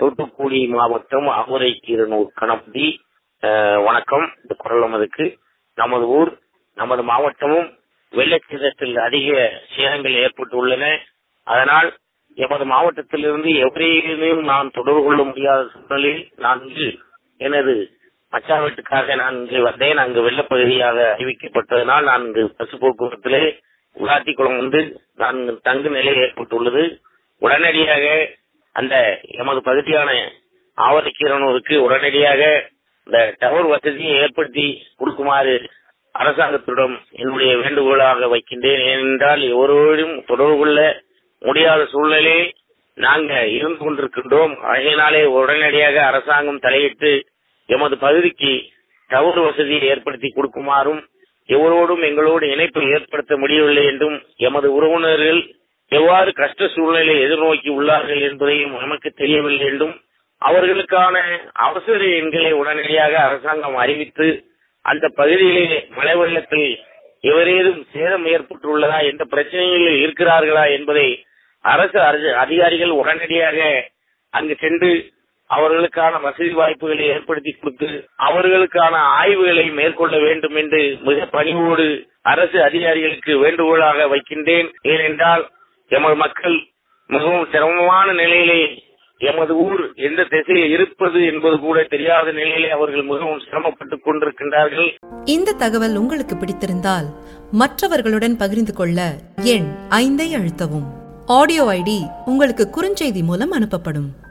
தூத்துக்குடி மாவட்டம் ஆவுரை கீரனூர் கணபதி அஹ், வணக்கம் இந்த குரல் நமதுக்கு நமது ஊர் நமது மாவட்டமும் வெள்ளச்சேதத்தில் அதிக சேதங்கள் ஏற்பட்டுள்ளன அதனால் எமது மாவட்டத்திலிருந்து எவரையும் நான் தொடர்பு கொள்ள முடியாத சூழ்நிலையில் நான் இங்கு எனது மச்சா வீட்டுக்காக நான் இங்கு வந்தேன் அங்கு வெள்ளப்பகுதியாக அறிவிக்கப்பட்டதனால் நான் இங்கு பசு போக்குவரத்திலே உலாத்தி குளம் வந்து நான் இங்கு தங்கு நிலை ஏற்பட்டுள்ளது உடனடியாக அந்த எமது பகுதியான ஆவரக்கீரனூருக்கு உடனடியாக இந்த டவர் வசதியை ஏற்படுத்தி கொடுக்குமாறு அரசாங்கத்திடம் என்னுடைய வேண்டுகோளாக வைக்கின்றேன் ஏனென்றால் எவரோடும் தொடர்பு கொள்ள முடியாத சூழ்நிலையில் நாங்க இருந்து கொண்டிருக்கின்றோம் அதனாலே உடனடியாக அரசாங்கம் தலையிட்டு எமது பகுதிக்கு டவர் வசதியை ஏற்படுத்தி கொடுக்குமாறும் எவரோடும் எங்களோடு இணைப்பை ஏற்படுத்த முடியவில்லை என்றும் எமது உறவினர்கள் எவ்வாறு கஷ்ட சூழ்நிலை எதிர்நோக்கி உள்ளார்கள் என்பதையும் நமக்கு தெரியவில்லை என்றும் அவர்களுக்கான அவசர எண்களை உடனடியாக அரசாங்கம் அறிவித்து அந்த பகுதியிலே மழை வெள்ளத்தில் எவரேதும் சேதம் ஏற்பட்டுள்ளதா எந்த பிரச்சனைகளில் இருக்கிறார்களா என்பதை அரசு அரசு- அதிகாரிகள் உடனடியாக அங்கு சென்று அவர்களுக்கான வசதி வாய்ப்புகளை ஏற்படுத்தி கொடுத்து அவர்களுக்கான ஆய்வுகளை மேற்கொள்ள வேண்டும் என்று மிக பணிவோடு அரசு அதிகாரிகளுக்கு வேண்டுகோளாக வைக்கின்றேன் ஏனென்றால் எமது மக்கள் மிகவும் சிரமமான நிலையிலே எமது ஊர் எந்த திசையில் இருப்பது என்பது கூட தெரியாத நிலையிலே அவர்கள் மிகவும் சிரமப்பட்டுக் கொண்டிருக்கின்றார்கள் இந்த தகவல் உங்களுக்கு பிடித்திருந்தால் மற்றவர்களுடன் பகிர்ந்து கொள்ள எண் ஐந்தை அழுத்தவும் ஆடியோ ஐடி உங்களுக்கு குறுஞ்செய்தி மூலம் அனுப்பப்படும்